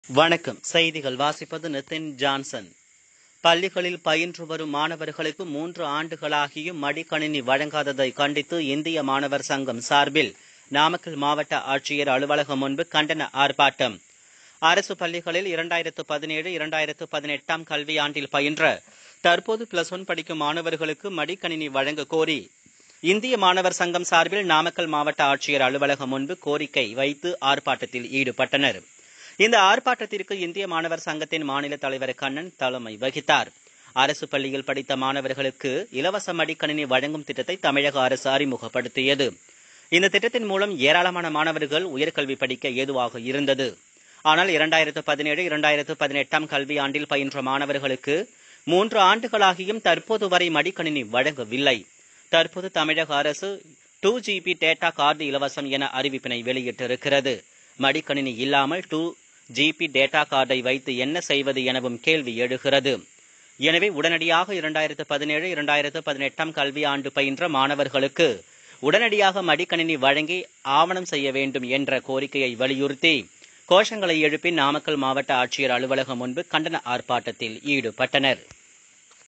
வணக்கம் செய்திகள் வாசிப்பது நிதின் ஜான்சன் பள்ளிகளில் பயின்று வரும் மாணவர்களுக்கு மூன்று ஆண்டுகளாகியும் மடிக்கணினி வழங்காததை கண்டித்து இந்திய மாணவர் சங்கம் சார்பில் நாமக்கல் மாவட்ட ஆட்சியர் அலுவலகம் முன்பு கண்டன ஆர்ப்பாட்டம் அரசு பள்ளிகளில் இரண்டாயிரத்து பதினேழு இரண்டாயிரத்து பதினெட்டாம் கல்வியாண்டில் பயின்ற தற்போது பிளஸ் ஒன் படிக்கும் மாணவர்களுக்கு மடிக்கணினி வழங்க கோரி இந்திய மாணவர் சங்கம் சார்பில் நாமக்கல் மாவட்ட ஆட்சியர் அலுவலகம் முன்பு கோரிக்கை வைத்து ஆர்ப்பாட்டத்தில் ஈடுபட்டனர் இந்த ஆர்ப்பாட்டத்திற்கு இந்திய மாணவர் சங்கத்தின் மாநில தலைவர் கண்ணன் தலைமை வகித்தார் அரசு பள்ளியில் படித்த மாணவர்களுக்கு இலவச மடிக்கணினி வழங்கும் திட்டத்தை தமிழக அரசு அறிமுகப்படுத்தியது இந்த திட்டத்தின் மூலம் ஏராளமான மாணவர்கள் உயர்கல்வி படிக்க ஏதுவாக இருந்தது ஆனால் இரண்டாயிரத்து பதினேழு இரண்டாயிரத்து பதினெட்டாம் கல்வியாண்டில் பயின்ற மாணவர்களுக்கு மூன்று ஆண்டுகளாகியும் தற்போது வரை மடிக்கணினி வழங்கவில்லை தற்போது தமிழக அரசு டூ ஜிபி டேட்டா கார்டு இலவசம் என அறிவிப்பினை வெளியிட்டிருக்கிறது மடிக்கணினி இல்லாமல் டூ ஜிபி டேட்டா கார்டை வைத்து என்ன செய்வது எனவும் கேள்வி எழுகிறது எனவே உடனடியாக இரண்டாயிரத்து பதினேழு இரண்டாயிரத்து பதினெட்டாம் கல்வி ஆண்டு பயின்ற மாணவர்களுக்கு உடனடியாக மடிக்கணினி வழங்கி ஆவணம் செய்ய வேண்டும் என்ற கோரிக்கையை வலியுறுத்தி கோஷங்களை எழுப்பி நாமக்கல் மாவட்ட ஆட்சியர் அலுவலகம் முன்பு கண்டன ஆர்ப்பாட்டத்தில் ஈடுபட்டனர்